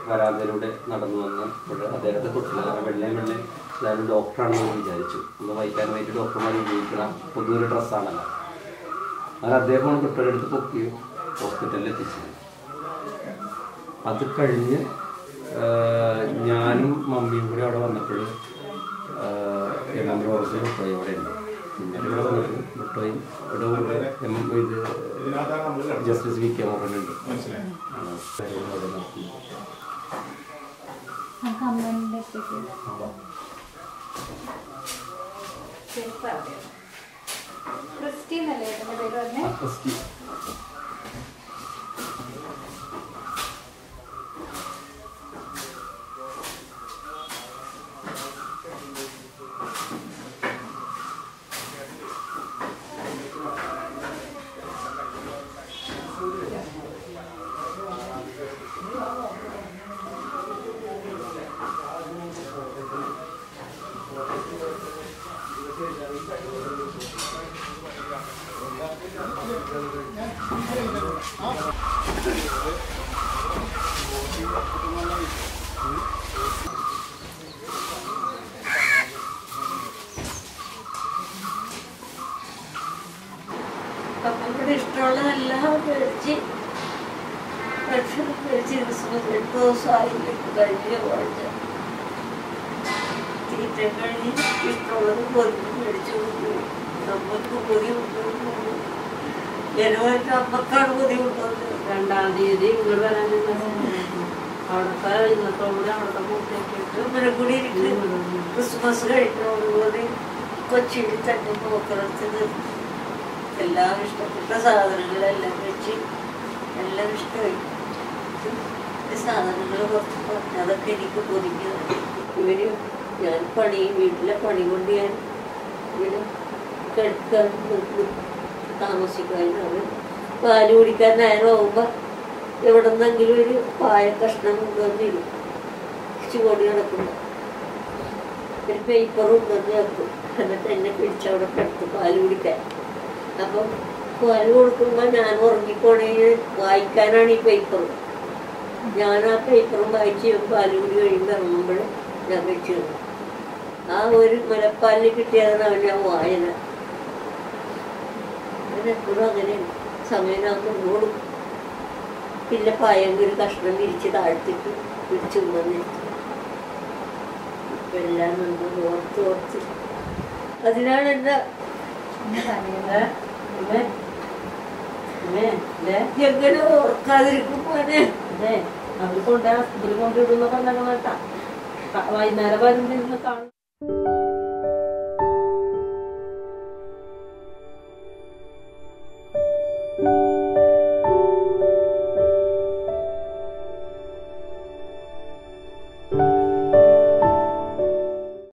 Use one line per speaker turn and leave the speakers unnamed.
വരാന്തയിലൂടെ നടന്നു വന്ന് ഇവിടെ അദ്ദേഹത്തെ തൊട്ടില്ല കാരണം വെള്ളയും വെള്ളയും അതായത് ഡോക്ടറാണെന്ന് വിചാരിച്ചു ഒന്ന് വഹിക്കാനായിട്ട് ഡോക്ടർമാർ ഉപയോഗിക്കുന്ന പൊതുവൊരു ഡ്രസ്സാണല്ലോ അത് അദ്ദേഹമാണ് കുട്ടികളെടുത്ത് പൊക്കി ഹോസ്പിറ്റലിൽ എത്തിച്ചത് അത് കഴിഞ്ഞ് ആ, ഞാനും മമ്മിയും കൂടി അവിടെ വന്നപ്പോൾ എം റോസ് മുട്ടോയി അവിടെ ഉണ്ട് പിന്നെ ഇവിടെ വന്നിട്ട് മുട്ടോയും ഇവിടെ കൊണ്ട് എം ഇത് ജസ്റ്റിസ് വി കെ മോഹൻ ഉണ്ട് അവിടെ നടത്തുന്നത്
നമുക്ക് അമ്മേൻ്റെ അടുത്തേക്ക് ക്രിസ്റ്റീൻ അല്ലേ എൻ്റെ പേര് പറഞ്ഞേ
ആ, ക്രിസ്റ്റി.
അപ്പം ഇവിടെ ഇഷ്ടമുള്ളതെല്ലാം മേടിച്ച് ഭക്ഷണം മേടിച്ച് ക്രിസ്മസ് എട്ട് ദിവസമായി എട്ട് കഴിഞ്ഞ് കുഴച്ച് തീറ്റ കഴിഞ്ഞ് ഇഷ്ടമുള്ളത് പൊതി മേടിച്ചു കൊടുത്തു നമുക്ക് പൊതി കൊണ്ടുവന്നു ജനമായിട്ട് അമ്മക്കാണ് പൊതി കൊണ്ടുവന്നത്
രണ്ടാം തീയതി ഇങ്ങോട്ട് വരാൻ അവിടുത്തെ ഇന്നത്തോടെ അവിടുത്തെ പൂട്ടേക്കിട്ട്
ഇവരെ കൂടി ഇരിക്കും ക്രിസ്മസ് കഴിക്കണോടുകൂടി കൊച്ചിയിൽ തന്നെ പോക്കളത്ത് എല്ലാം ഇഷ്ടപ്പെട്ട സാധനങ്ങളെല്ലാം വെച്ച് എല്ലാം ഇഷ്ടമായി ഈ സാധനങ്ങൾ കുറച്ച് കുറഞ്ഞ് അതൊക്കെ എനിക്ക് പൊതിക്കുന്നത് ഇവര് ഞാൻ പണി വീട്ടിലെ പണി കൊണ്ട് ഞാൻ ഇവര് കിടക്കാൻ നിൽക്കും താമസിക്കാൻ അവർ പാല് കുടിക്കാൻ നേരമാകുമ്പോൾ എവിടെ നിന്നെങ്കിലും ഒരു പായ കഷ്ണം കൊണ്ടുവന്നിരും ചുവടി കിടക്കുമ്പോൾ ഒരു പേപ്പർ കൊണ്ടുവന്ന് വെക്കും എന്നിട്ട് എന്നെ പിടിച്ചവിടെ കിടത്ത് പാല് കുടിക്കാൻ അപ്പം പാല് കൊടുക്കുമ്പോൾ ഞാൻ ഉറങ്ങിപ്പോണെങ്കിൽ വായിക്കാനാണ് ഈ പേപ്പർ ഞാൻ ആ പേപ്പറും വായിച്ച് പാല് കുടി കഴിയുമ്പോൾ ഇറങ്ങുമ്പോൾ ഞാൻ വെച്ച് തരും. ആ ഒരു മുലപ്പാലിന് കിട്ടിയതാണ് അവൻ്റെ ആ വായന എപ്പോഴും അങ്ങനെയാണ് സമയമാകുമ്പോൾ കൊടുക്കും പിന്നെ പായെങ്കിൽ ഒരു കഷ്ണം വിരിച്ച് താഴ്ത്തിട്ട് പിടിച്ചു വന്നിട്ട് ഇപ്പം എല്ലാം നമ്മൾ ഓർത്ത് ഓർത്ത് അതിനാണ് എൻ്റെ
എന്നെ കരയുന്നത്
എങ്ങനെ ഓർക്കാതിരിക്കും പോലെ
അതെ അവർ കൊണ്ട് ആസ്പത്രി കൊണ്ടിടുന്ന പറഞ്ഞ കേട്ടാ വൈകുന്നേരം വരുമ്പോൾ കാണും